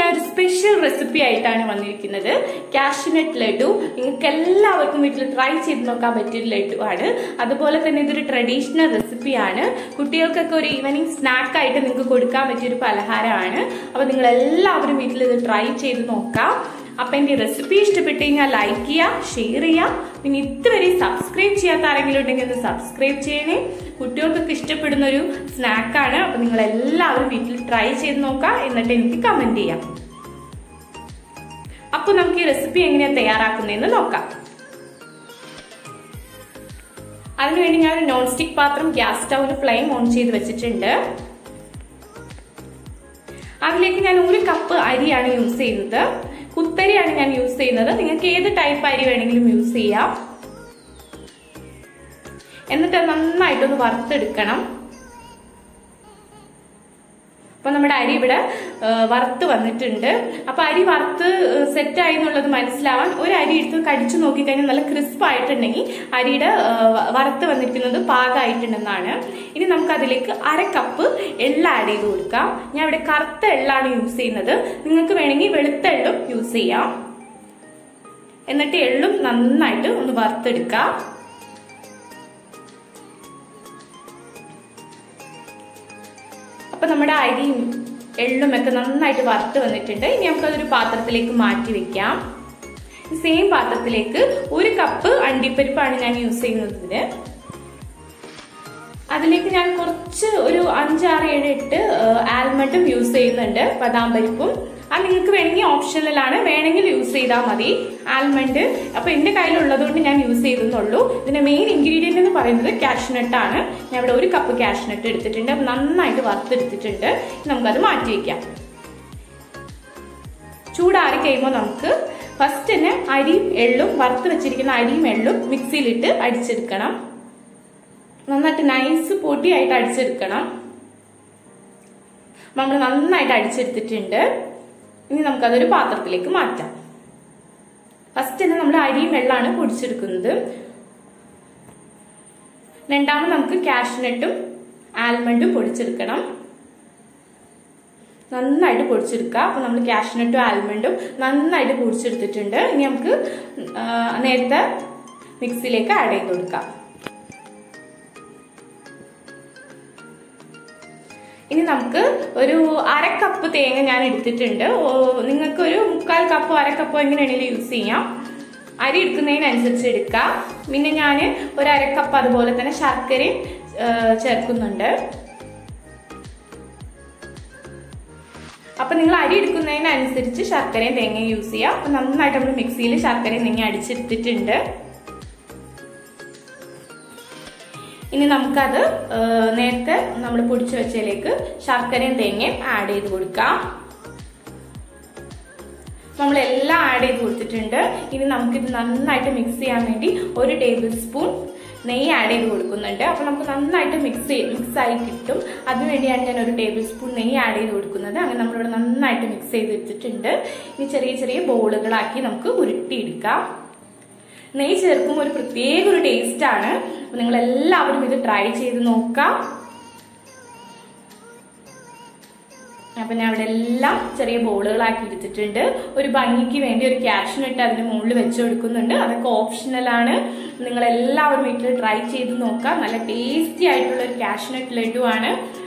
ഞാൻ ഒരു special recipe ആയിട്ടാണ് വന്നിരിക്കുന്നത് കാഷ്നട്ട് ലഡു നിങ്ങൾക്ക് എല്ലാവർക്കും വീട്ടിൽ ട്രൈ ചെയ്ത് നോക്കാൻ പറ്റിയ ഒരു ലഡു ആണ് അതുപോലെ തന്നെ ഇതൊരു ട്രഡീഷണൽ റെസിപ്പിയാണ് കുട്ടികൾക്കൊക്കെ ഒരു ഈവനിങ് സ്നാക്ക് ആയിട്ട് നിങ്ങൾക്ക് കൊടുക്കാൻ പറ്റിയ ഒരു പലഹാരമാണ് അപ്പൊ നിങ്ങൾ എല്ലാവരും വീട്ടിൽ ഇത് ട്രൈ ചെയ്ത് നോക്കാം അപ്പൊ എന്റെ റെസിപ്പി ഇഷ്ടപ്പെട്ട് കഴിഞ്ഞാൽ ലൈക്ക് ചെയ്യുക ഷെയർ ചെയ്യുക പിന്നെ ഇതുവരെ സബ്സ്ക്രൈബ് ചെയ്യാത്ത ആരെങ്കിലും ഉണ്ടെങ്കിൽ ഒന്ന് സബ്സ്ക്രൈബ് ചെയ്യണേ കുട്ടികൾക്കൊക്കെ ഇഷ്ടപ്പെടുന്ന ഒരു സ്നാക്കാണ് അപ്പൊ നിങ്ങൾ എല്ലാവരും വീട്ടിൽ ട്രൈ ചെയ്ത് നോക്കാം എന്നിട്ട് എനിക്ക് കമന്റ് ചെയ്യാം അപ്പൊ നമുക്ക് ഈ റെസിപ്പി എങ്ങനെയാ തയ്യാറാക്കുന്നതെന്ന് നോക്കാം അതിനുവേണ്ടി ഞാൻ ഒരു നോൺ സ്റ്റിക് പാത്രം ഗ്യാസ് സ്റ്റൗവിൽ ഫ്ലെയിം ഓൺ ചെയ്ത് വെച്ചിട്ടുണ്ട് അതിലേക്ക് ഞാൻ ഒരു കപ്പ് അരിയാണ് യൂസ് ചെയ്യുന്നത് കുത്തരിയാണ് ഞാൻ യൂസ് ചെയ്യുന്നത് നിങ്ങൾക്ക് ഏത് ടൈപ്പ് അരി വേണമെങ്കിലും യൂസ് ചെയ്യാം എന്നിട്ട് നന്നായിട്ടൊന്ന് വറുത്തെടുക്കണം അപ്പൊ നമ്മുടെ അരി ഇവിടെ വറുത്ത് വന്നിട്ടുണ്ട് അപ്പൊ അരി വറുത്ത് സെറ്റ് ആയി എന്നുള്ളത് മനസ്സിലാവാൻ ഒരു അരി എടുത്ത് കടിച്ചു നോക്കിക്കഴിഞ്ഞാൽ നല്ല ക്രിസ്പ് ആയിട്ടുണ്ടെങ്കിൽ അരിയുടെ വറുത്ത് വന്നിരിക്കുന്നത് പാകമായിട്ടുണ്ടെന്നാണ് ഇനി നമുക്ക് അതിലേക്ക് അര കപ്പ് എള്ള ആഡ് ചെയ്ത് കൊടുക്കാം ഞാൻ ഇവിടെ കറുത്ത എള്ളാണ് യൂസ് ചെയ്യുന്നത് നിങ്ങൾക്ക് വേണമെങ്കിൽ വെളുത്ത എള്ളും യൂസ് ചെയ്യാം എന്നിട്ട് എള്ളും നന്നായിട്ട് ഒന്ന് വറുത്തെടുക്കാം അപ്പൊ നമ്മുടെ അരിയും എള്ളും ഒക്കെ നന്നായിട്ട് വറുത്ത് വന്നിട്ടുണ്ട് ഇനി നമുക്കതൊരു പാത്രത്തിലേക്ക് മാറ്റി വെക്കാം സെയിം പാത്രത്തിലേക്ക് ഒരു കപ്പ് അണ്ടിപ്പരിപ്പാണ് ഞാൻ യൂസ് ചെയ്യുന്നതിന് അതിലേക്ക് ഞാൻ കുറച്ച് ഒരു അഞ്ചാറ് ഏഴ് എട്ട് ആൽമണ്ടും യൂസ് ചെയ്യുന്നുണ്ട് ബദാം പരിപ്പും അത് നിങ്ങൾക്ക് വേണമെങ്കിൽ ഓപ്ഷണലാണ് വേണമെങ്കിൽ യൂസ് ചെയ്താൽ മതി ആൽമണ്ട് അപ്പൊ എന്റെ കയ്യിലുള്ളത് കൊണ്ട് ഞാൻ യൂസ് ചെയ്തെന്നുള്ളൂ ഇതിന്റെ മെയിൻ ഇൻഗ്രീഡിയന്റ് എന്ന് പറയുന്നത് കാഷ്നട്ട് ആണ് ഞാൻ ഇവിടെ ഒരു കപ്പ് കാഷ്നട്ട് എടുത്തിട്ടുണ്ട് അപ്പൊ നന്നായിട്ട് വറുത്തെടുത്തിട്ടുണ്ട് നമുക്കത് മാറ്റി വെക്കാം ചൂടാറി കഴിയുമ്പോൾ നമുക്ക് ഫസ്റ്റ് തന്നെ അരിയും എള്ളും വറുത്ത് വെച്ചിരിക്കുന്ന അരിയും എള്ളും മിക്സിയിലിട്ട് അടിച്ചെടുക്കണം നന്നായിട്ട് നൈസ് പൊടിയായിട്ട് അടിച്ചെടുക്കണം നമ്മൾ നന്നായിട്ട് അടിച്ചെടുത്തിട്ടുണ്ട് ഇനി നമുക്കതൊരു പാത്രത്തിലേക്ക് മാറ്റാം ഫസ്റ്റ് തന്നെ നമ്മൾ അരിയും വെള്ളമാണ് പൊടിച്ചെടുക്കുന്നത് രണ്ടാമത് നമുക്ക് കാഷ്നട്ടും ആൽമണ്ടും പൊടിച്ചെടുക്കണം നന്നായിട്ട് പൊടിച്ചെടുക്കുക അപ്പൊ നമ്മൾ കാഷ്നട്ടും ആൽമണ്ടും നന്നായിട്ട് പൊടിച്ചെടുത്തിട്ടുണ്ട് ഇനി നമുക്ക് നേരത്തെ മിക്സിയിലേക്ക് ആഡ് ചെയ്ത് കൊടുക്കാം ഇനി നമുക്ക് ഒരു അര കപ്പ് തേങ്ങ ഞാൻ എടുത്തിട്ടുണ്ട് നിങ്ങൾക്ക് ഒരു മുക്കാൽ കപ്പോ അര കപ്പോ എങ്ങനെയാണെങ്കിലും യൂസ് ചെയ്യാം അരി എടുക്കുന്നതിനനുസരിച്ച് എടുക്കാം പിന്നെ ഞാൻ ഒരു അര കപ്പ് അതുപോലെ തന്നെ ശർക്കരയും ചേർക്കുന്നുണ്ട് അപ്പൊ നിങ്ങൾ അരി എടുക്കുന്നതിനനുസരിച്ച് ശർക്കരയും തേങ്ങയും യൂസ് ചെയ്യാം അപ്പൊ നന്നായിട്ട് നമ്മൾ മിക്സിയിൽ ശർക്കരയും തേങ്ങ അടിച്ചെടുത്തിട്ടുണ്ട് ഇനി നമുക്കത് നേരത്തെ നമ്മൾ പൊടിച്ചു വെച്ചതിലേക്ക് ശർക്കരയും തേങ്ങയും ആഡ് ചെയ്ത് കൊടുക്കാം നമ്മളെല്ലാം ആഡ് ചെയ്ത് കൊടുത്തിട്ടുണ്ട് ഇനി നമുക്കിത് നന്നായിട്ട് മിക്സ് ചെയ്യാൻ വേണ്ടി ഒരു ടേബിൾ സ്പൂൺ നെയ്യ് ആഡ് ചെയ്ത് കൊടുക്കുന്നുണ്ട് അപ്പൊ നമുക്ക് നന്നായിട്ട് മിക്സ് മിക്സ് ആയി കിട്ടും അതിനുവേണ്ടിയാണ് ഞാൻ ഒരു ടേബിൾ സ്പൂൺ നെയ്യ് ആഡ് ചെയ്ത് കൊടുക്കുന്നത് അങ്ങനെ നമ്മളിവിടെ നന്നായിട്ട് മിക്സ് ചെയ്ത് എടുത്തിട്ടുണ്ട് ഇനി ചെറിയ ചെറിയ ബോളുകളാക്കി നമുക്ക് ഉരുട്ടിയെടുക്കാം നെയ്യ് ചേർക്കുമ്പോൾ ഒരു പ്രത്യേക ഒരു ടേസ്റ്റ് ആണ് അപ്പൊ നിങ്ങൾ എല്ലാവരും ഇത് ട്രൈ ചെയ്ത് നോക്കാം അപ്പൊ ഞാൻ അവിടെ എല്ലാം ചെറിയ ബോളുകളാക്കി എടുത്തിട്ടുണ്ട് ഒരു ഭംഗിക്ക് വേണ്ടി ഒരു ക്യാഷിനിട്ട് അതിന് മുകളിൽ വെച്ച് കൊടുക്കുന്നുണ്ട് അതൊക്കെ ഓപ്ഷണലാണ് നിങ്ങൾ എല്ലാവരും വീട്ടിൽ ട്രൈ ചെയ്ത് നോക്കാം നല്ല ടേസ്റ്റി ആയിട്ടുള്ള ഒരു ക്യാഷിനട്ട് ലഡു ആണ്